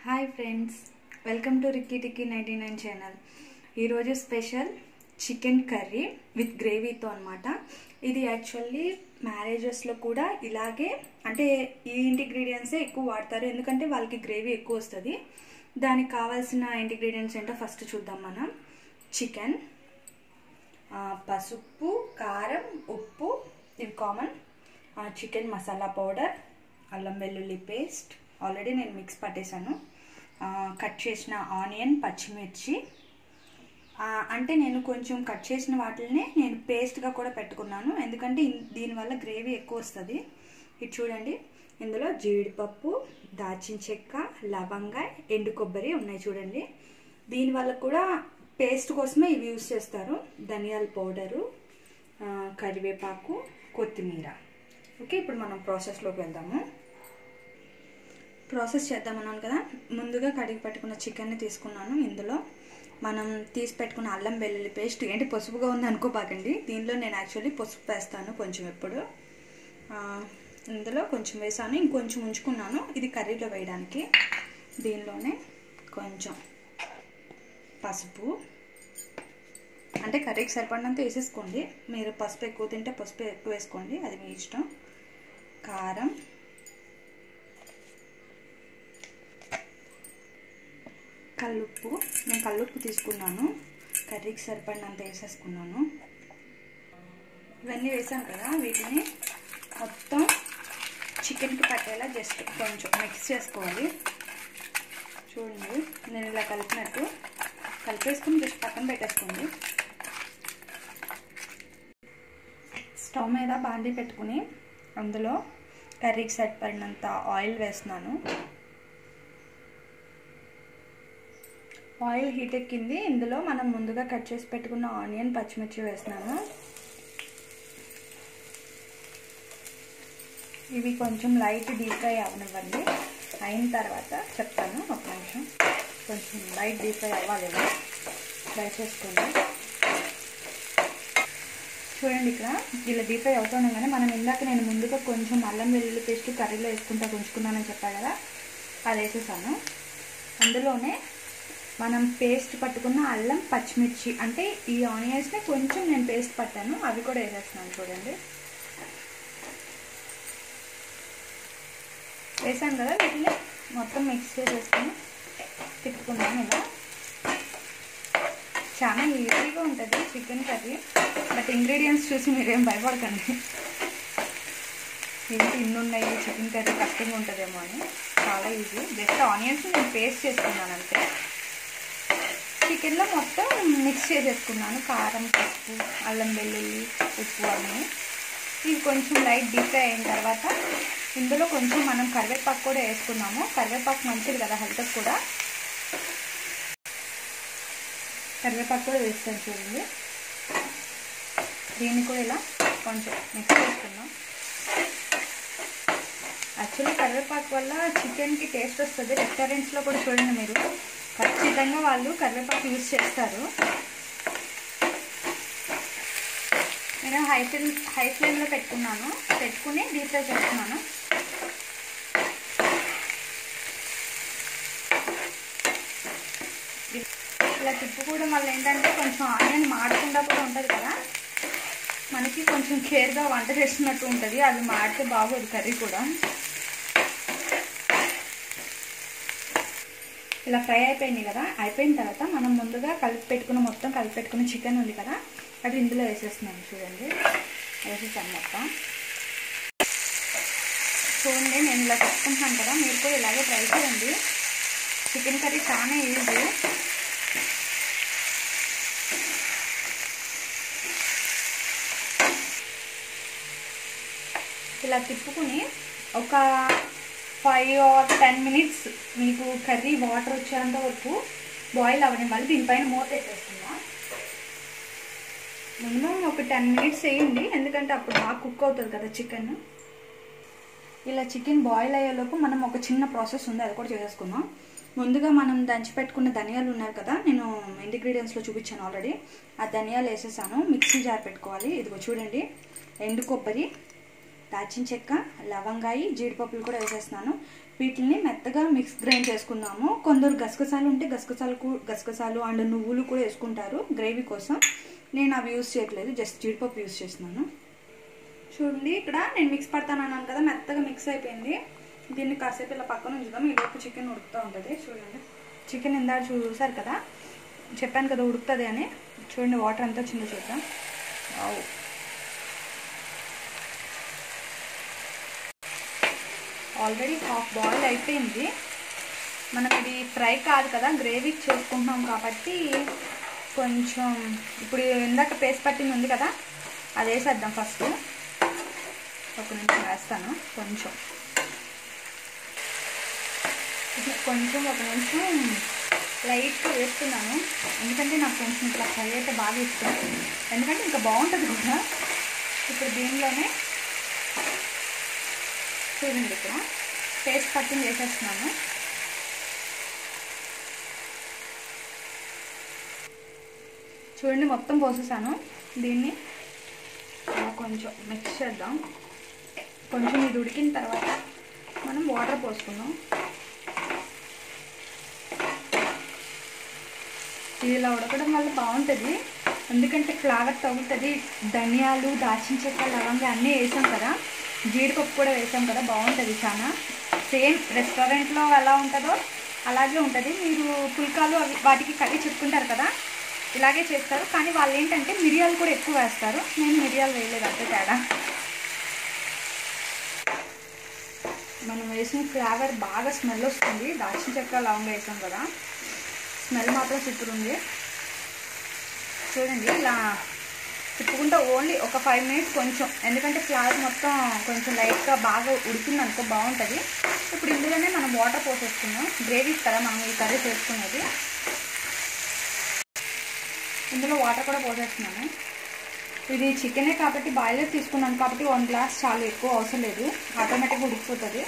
Hi friends welcome to Ricky Tikki ninety nine channel ఈరోజు special chicken curry with గ్రేవీతో అనమాట ఇది actually మ్యారేజెస్లో కూడా ఇలాగే అంటే ఈ ఇంటిగ్రీడియంట్సే ఎక్కువ వాడతారు ఎందుకంటే వాళ్ళకి గ్రేవీ ఎక్కువ వస్తుంది దానికి కావాల్సిన ఇంటిగ్రీడియంట్స్ ఏంటో ఫస్ట్ చూద్దాం మనం చికెన్ పసుపు కారం ఉప్పు ఇవి కామన్ చికెన్ మసాలా పౌడర్ అల్లం వెల్లుల్లి పేస్ట్ ఆల్రెడీ నేను మిక్స్ పట్టేశాను కట్ చేసిన ఆనియన్ పచ్చిమిర్చి అంటే నేను కొంచెం కట్ చేసిన వాటిని నేను పేస్ట్గా కూడా పెట్టుకున్నాను ఎందుకంటే దీనివల్ల గ్రేవీ ఎక్కువ వస్తుంది ఇది చూడండి ఇందులో జీడిపప్పు దాచిన చెక్క లవంగ ఎండు కొబ్బరి ఉన్నాయి చూడండి దీనివల్ల కూడా పేస్ట్ కోసమే ఇవి యూస్ చేస్తారు ధనియాల పౌడరు కరివేపాకు కొత్తిమీర ఓకే ఇప్పుడు మనం ప్రాసెస్లోకి వెళ్దాము ప్రాసెస్ చేద్దామన్నాను కదా ముందుగా కడిగి పెట్టుకున్న చికెన్ని తీసుకున్నాను ఇందులో మనం తీసి పెట్టుకున్న అల్లం వెల్లుల్లి పేస్ట్ ఏంటి పసుపుగా ఉంది అనుకోబాకండి దీనిలో నేను యాక్చువల్లీ పసుపు వేస్తాను కొంచెం ఎప్పుడు ఇందులో కొంచెం వేసాను ఇంకొంచెం ఉంచుకున్నాను ఇది కర్రీలో వేయడానికి దీనిలోనే కొంచెం పసుపు అంటే కర్రీకి సరిపడినంత వేసేసుకోండి మీరు పసుపు ఎక్కువ తింటే పసుపు ఎక్కువ వేసుకోండి అది మీ ఇష్టం కారం కల్లుప్పు నేను కల్లుప్పు తీసుకున్నాను కర్రీకి సరిపడినంత వేసేసుకున్నాను ఇవన్నీ వేసాను కదా వీటిని మొత్తం చికెన్కి పట్టేలా జస్ట్ కొంచెం మిక్స్ చేసుకోవాలి చూడండి నేను ఇలా కలిపినట్టు కలిపేసుకుని జస్ట్ పక్కన పెట్టేసుకోండి స్టవ్ మీద బాండీ పెట్టుకుని అందులో కర్రీకి సరిపడినంత ఆయిల్ వేస్తున్నాను ఆయిల్ హీట్ ఎక్కింది ఇందులో మనం ముందుగా కట్ చేసి పెట్టుకున్న ఆనియన్ పచ్చిమిర్చి వేస్తున్నాను ఇవి కొంచెం లైట్ డీప్ ఫ్రై అవనివ్వండి అయిన తర్వాత చెప్తాను ఒక నిమిషం కొంచెం లైట్ డీప్ ఫ్రై అవ్వాలి ఫ్రై చేసుకోండి చూడండి ఇక్కడ ఇలా డీప్ ఫ్రై అవుతుండగానే మనం ఇందాక నేను ముందుగా కొంచెం అల్లం వెల్లుల్లి పేస్ట్ కర్రీలో వేసుకుంటా ఉంచుకున్నానని చెప్పా కదా అది వేసేసాను అందులోనే మనం పేస్ట్ పట్టుకున్న అల్లం పచ్చిమిర్చి అంటే ఈ ఆనియన్స్ని కొంచెం నేను పేస్ట్ పట్టాను అవి కూడా వేసేస్తున్నాను చూడండి వేసాను కదా వీటిని మొత్తం మిక్స్ చేసేసుకొని తిప్పుకున్నాను ఇలా చాలా ఈజీగా ఉంటుంది చికెన్ కర్రీ బట్ ఇంగ్రీడియంట్స్ చూసి మీరేం భయపడకండి ఏంటి ఇన్ని ఉన్నాయి చికెన్ కర్రీ కష్టంగా ఉంటుందేమో అని చాలా ఈజీ జస్ట్ ఆనియన్స్ నేను పేస్ట్ చేసుకున్నాను అంతే చికెన్లో మొత్తం మిక్స్ చేసేసుకున్నాను కారం పసుపు అల్లం వెల్లుల్లి ఉప్పు అన్నీ ఇవి కొంచెం లైట్ డీప్ ఫ్రై అయిన తర్వాత ఇందులో కొంచెం మనం కరివేపాకు కూడా వేసుకున్నాము కరివేపాకు మంచిది కదా హెల్త్కి కూడా కరివేపాకు కూడా వేస్తాను చూడండి దీన్ని కూడా ఇలా కొంచెం మిక్స్ చేసుకున్నాం యాక్చువల్లీ కరివేపాకు వల్ల చికెన్కి టేస్ట్ వస్తుంది రెస్టారెంట్స్లో కూడా చూడండి మీరు ఖచ్చితంగా వాళ్ళు కరివేపాకు యూజ్ చేస్తారు నేను హై ఫ్లేమ్ హై ఫ్లేమ్లో పెట్టుకున్నాను పెట్టుకుని డీప్ ఫ్రై చేస్తున్నాను ఇలా తిప్పుకోవడం వల్ల ఏంటంటే కొంచెం ఆనియన్ మాడకుండా కూడా ఉంటుంది కదా మనకి కొంచెం కేర్గా వంట చేస్తున్నట్టు ఉంటుంది అది మాడితే బాగోదు కర్రీ కూడా ఇలా ఫ్రై అయిపోయింది కదా అయిపోయిన తర్వాత మనం ముందుగా కలిపి పెట్టుకున్న మొత్తం కలిపి పెట్టుకున్న చికెన్ ఉంది కదా అది ఇందులో వేసేస్తున్నాను చూడండి వేసేసాను మొత్తం చూడండి నేను ఇలా పెట్టుకుంటున్నాను కదా మీరు కూడా ఇలాగే ట్రై చేయండి చికెన్ కర్రీ చాలా ఈజీ ఇలా తిప్పుకుని ఒక ఫైవ్ ఆర్ టెన్ మినిట్స్ మీకు కర్రీ వాటర్ వచ్చేంత వరకు బాయిల్ అవ్వనివ్వాలి దీనిపైన మూత పెట్టేస్తున్నా మినిమం ఒక టెన్ మినిట్స్ వేయండి ఎందుకంటే అప్పుడు బాగా కుక్ అవుతుంది కదా చికెన్ ఇలా చికెన్ బాయిల్ అయ్యేలోపు మనం ఒక చిన్న ప్రాసెస్ ఉంది అది కూడా చేసేసుకుందాం ముందుగా మనం దంచి పెట్టుకున్న ధనియాలు ఉన్నారు కదా నేను ఇంగ్రీడియంట్స్లో చూపించాను ఆల్రెడీ ఆ ధనియాలు వేసేసాను మిక్సీ జార్ పెట్టుకోవాలి ఇదిగో చూడండి ఎండు కొబ్బరి దాచిన చెక్క లవంగాయి జీడిపప్పులు కూడా వేసేస్తున్నాను వీటిని మెత్తగా మిక్స్ గ్రైండ్ చేసుకున్నాము కొందరు గసగసాలు ఉంటే గసగసాలు కూ- గసగసాలు అండ్ నువ్వులు కూడా వేసుకుంటారు గ్రేవీ కోసం నేను అవి యూస్ చేయట్లేదు జస్ట్ జీడిపప్పు యూస్ చేస్తున్నాను చూడండి ఇక్కడ నేను మిక్స్ పడతాను అన్నాను కదా మెత్తగా మిక్స్ అయిపోయింది దీన్ని కాసేపు ఇలా పక్కన ఉంచుదాం ఈ లోపు చికెన్ ఉడుకుతూ ఉంటుంది చూడండి చికెన్ ఇందాక చూసారు కదా చెప్పాను కదా ఉడుకుతుంది అని చూడండి వాటర్ ఎంత వచ్చిందో చూద్దాం వావ్. ఆల్రెడీ హాఫ్ బాయిల్ అయిపోయింది మనం ఇది ఫ్రై కాదు కదా గ్రేవీ చేసుకుంటున్నాం కాబట్టి కొంచెం ఇప్పుడు ఇందాక పేస్ట్ పట్టింది ఉంది కదా అది వేసేద్దాం ఫస్ట్ ఒక నిమిషం వేస్తాను కొంచెం ఇట్లా కొంచెం ఒక నిమిషం లైట్గా వేస్తున్నాను ఎందుకంటే నాకు కొంచెం ఇట్లా ఫ్రై అయితే బాగా ఇష్టం ఎందుకంటే ఇంకా బాగుంటుంది కూడా ఇప్పుడు దీనిలోనే చూడండి ఇక్కడ పేస్ట్ పట్టింగ్ వేసేస్తున్నాను చూడండి మొత్తం పోసేసాను దీన్ని ఇలా కొంచెం మిక్స్ చేద్దాం కొంచెం ఇది ఉడికిన తర్వాత మనం వాటర్ పోసుకుందాం ఇది ఇలా ఉడకడం వల్ల బాగుంటుంది ఎందుకంటే ఫ్లేవర్ తగులుతుంది ధనియాలు దాల్చిన చెక్క లవంగా అన్నీ వేసాం కదా జీడిపప్పు కూడా వేసాం కదా బాగుంటుంది చాలా సేమ్ రెస్టారెంట్లో ఎలా ఉంటుందో అలాగే ఉంటుంది మీరు పుల్కాలు అవి వాటికి కర్రీ చెప్పుకుంటారు కదా ఇలాగే చేస్తారు కానీ వాళ్ళు ఏంటంటే మిరియాలు కూడా ఎక్కువ వేస్తారు నేను మిరియాలు వేయలేదు అంతే తేడా మనం వేసిన ఫ్లేవర్ బాగా స్మెల్ వస్తుంది దాల్చిన చెక్క లవంగా వేసాం కదా స్మెల్ మాత్రం సూపర్ ఉంది చూడండి ఇలా తిప్పుకుంటే ఓన్లీ ఒక ఫైవ్ మినిట్స్ కొంచెం ఎందుకంటే ఫ్లవర్ మొత్తం కొంచెం లైట్గా బాగా ఉడికింది అనుకో బాగుంటుంది ఇప్పుడు ఇందులోనే మనం వాటర్ పోసేసుకుందాం గ్రేవీ కదా మనం ఈ కర్రీ చేసుకునేది ఇందులో వాటర్ కూడా పోసేస్తున్నాను ఇది చికెనే కాబట్టి బాయిలర్ తీసుకున్నాను కాబట్టి వన్ గ్లాస్ చాలా ఎక్కువ అవసరం లేదు ఆటోమేటిక్గా ఉడికిపోతుంది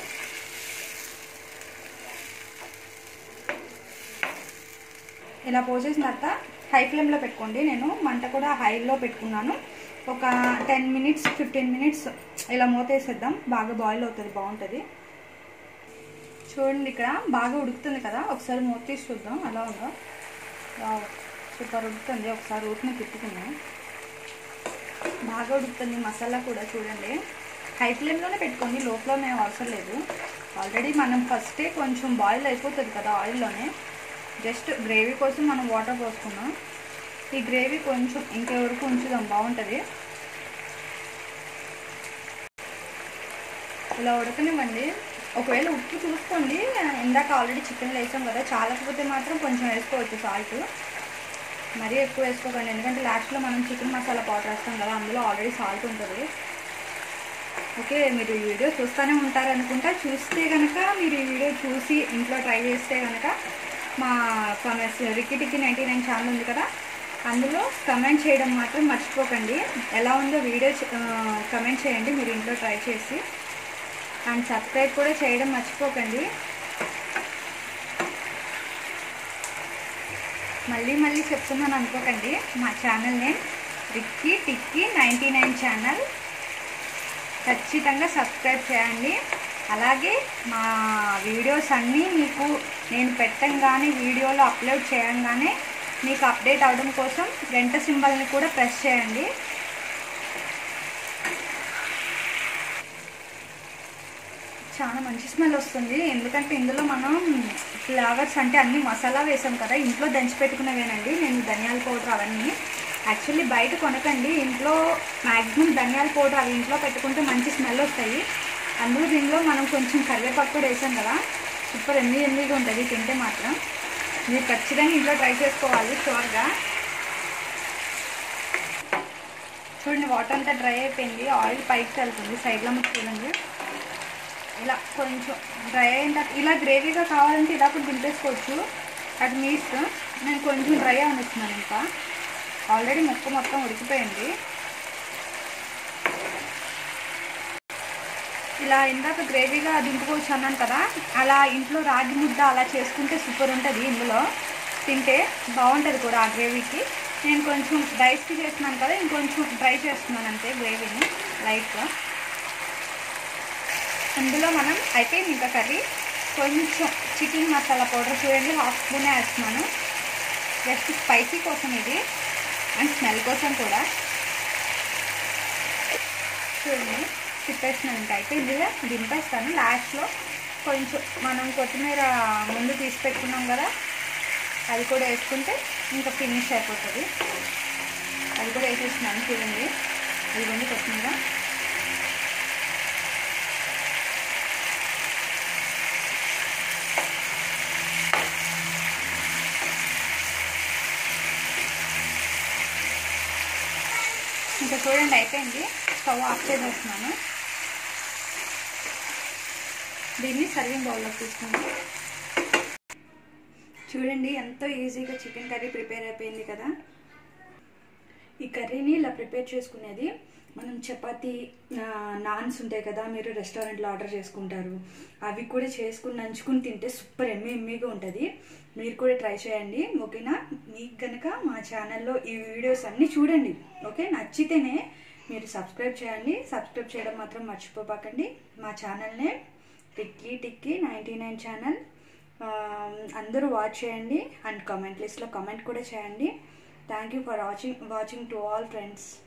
ఇలా పోసేసిన తర్వాత హై ఫ్లేమ్లో పెట్టుకోండి నేను మంట కూడా హైలో పెట్టుకున్నాను ఒక టెన్ మినిట్స్ ఫిఫ్టీన్ మినిట్స్ ఇలా మూతేసేద్దాం బాగా బాయిల్ అవుతుంది బాగుంటుంది చూడండి ఇక్కడ బాగా ఉడుకుతుంది కదా ఒకసారి మూత తీసి చూద్దాం అలా ఉందో సూపర్ ఉడుకుతుంది ఒకసారి ఊటిని తిప్పుకుందాం బాగా ఉడుకుతుంది మసాలా కూడా చూడండి హై ఫ్లేమ్లోనే పెట్టుకోండి లోపల మేము అవసరం లేదు ఆల్రెడీ మనం ఫస్టే కొంచెం బాయిల్ అయిపోతుంది కదా ఆయిల్లోనే జస్ట్ గ్రేవీ కోసం మనం వాటర్ పోసుకున్నాం ఈ గ్రేవీ కొంచెం ఇంకెవరకు ఉంచుదాం బాగుంటుంది ఇలా ఉడకనివ్వండి ఒకవేళ ఉప్పు చూసుకోండి ఇందాక ఆల్రెడీ చికెన్లో వేసాం కదా చాలకపోతే మాత్రం కొంచెం వేసుకోవచ్చు సాల్ట్ మరీ ఎక్కువ వేసుకోకండి ఎందుకంటే లాస్ట్లో మనం చికెన్ మసాలా పౌడర్ వేస్తాం కదా అందులో ఆల్రెడీ సాల్ట్ ఉంటుంది ఓకే మీరు ఈ వీడియో చూస్తూనే ఉంటారు అనుకుంటా చూస్తే కనుక మీరు ఈ వీడియో చూసి ఇంట్లో ట్రై చేస్తే కనుక మా comments Ricky Tikki ninety nine channel ఉంది కదా అందులో కమెంట్ చేయడం మాత్రం మర్చిపోకండి ఎలా ఉందో వీడియో కమెంట్ చేయండి మీరు ఇంట్లో ట్రై చేసి అండ్ సబ్స్క్రైబ్ కూడా చేయడం మర్చిపోకండి మళ్ళీ మళ్ళీ చెప్తున్నాను అనుకోకండి మా channel name Ricky Tikki ninety nine channel ఖచ్చితంగా సబ్స్క్రైబ్ చేయండి అలాగే మా వీడియోస్ అన్నీ మీకు నేను పెట్టంగానే వీడియోలో అప్లోడ్ చేయంగానే మీకు అప్డేట్ అవడం కోసం గంట సింబల్ని కూడా ప్రెస్ చేయండి చాలా మంచి స్మెల్ వస్తుంది ఎందుకంటే ఇందులో మనం ఫ్లేవర్స్ అంటే అన్ని మసాలా వేసాం కదా ఇంట్లో దంచి పెట్టుకునేవేనండి నేను ధనియాల పౌడర్ అవన్నీ యాక్చువల్లీ బయట కొనకండి ఇంట్లో మ్యాక్సిమం ధనియాల పౌడర్ అవి ఇంట్లో పెట్టుకుంటే మంచి స్మెల్ వస్తాయి అందులో దీనిలో మనం కొంచెం కరివేపాకు కూడా వేసాం కదా సూపర్ ఎన్ని ఎన్నిగా ఉంటుంది తింటే మాత్రం మీరు ఖచ్చితంగా ఇంట్లో ట్రై చేసుకోవాలి షూర్గా చూడండి వాటర్ అంతా డ్రై అయిపోయింది ఆయిల్ పైకి వెళ్తుంది సైడ్లో మీకు చూడండి ఇలా కొంచెం డ్రై అయిన తర్వాత ఇలా గ్రేవీగా కావాలంటే ఇలా కూడా దింపేసుకోవచ్చు అది మీ ఇష్టం నేను కొంచెం డ్రై అవనిస్తున్నాను ఇంకా ఆల్రెడీ ముక్క మొత్తం ఉడికిపోయింది ఇలా ఇందాక గ్రేవీగా దింపుకోవచ్చు అన్నాను కదా అలా ఇంట్లో రాగి ముద్ద అలా చేసుకుంటే సూపర్ ఉంటుంది ఇందులో తింటే బాగుంటుంది కూడా ఆ గ్రేవీకి నేను కొంచెం రైస్కి చేస్తున్నాను కదా ఇంకొంచెం డ్రై చేస్తున్నాను అంతే గ్రేవీని లైట్గా అందులో మనం అయిపోయింది ఇంకా కర్రీ కొంచెం చికెన్ మసాలా పౌడర్ చూడండి హాఫ్ స్పూనే వేస్తున్నాను జస్ట్ స్పైసీ కోసం ఇది అండ్ స్మెల్ కోసం కూడా చూడండి తిప్పేస్తున్నాను ఇంకా అయిపోయింది కదా దింపేస్తాను లాస్ట్లో కొంచెం మనం కొత్తిమీర ముందు తీసి పెట్టుకున్నాం కదా అది కూడా వేసుకుంటే ఇంకా ఫినిష్ అయిపోతుంది అది కూడా వేసేస్తున్నాను చూడండి ఇదిగోండి కొత్తిమీర ఇంకా చూడండి అయిపోయింది స్టవ్ ఆఫ్ చేసేస్తున్నాను దీన్ని సర్వింగ్ బౌల్లోకి తీసుకుందాం చూడండి ఎంతో ఈజీగా చికెన్ కర్రీ ప్రిపేర్ అయిపోయింది కదా ఈ కర్రీని ఇలా ప్రిపేర్ చేసుకునేది మనం చపాతి నాన్స్ ఉంటాయి కదా మీరు రెస్టారెంట్లో ఆర్డర్ చేసుకుంటారు అవి కూడా చేసుకుని నంచుకుని తింటే సూపర్ ఎమ్మి ఎమ్మిగా ఉంటుంది మీరు కూడా ట్రై చేయండి ఓకేనా మీకు కనుక మా ఛానల్లో ఈ వీడియోస్ అన్నీ చూడండి ఓకే నచ్చితేనే మీరు సబ్స్క్రైబ్ చేయండి సబ్స్క్రైబ్ చేయడం మాత్రం మర్చిపోపాకండి మా ఛానల్నే Tikki Tikki ninety nine channel అందరూ వాచ్ చేయండి అండ్ కామెంట్ లిస్ట్లో కామెంట్ కూడా చేయండి thank you for watching watching to all friends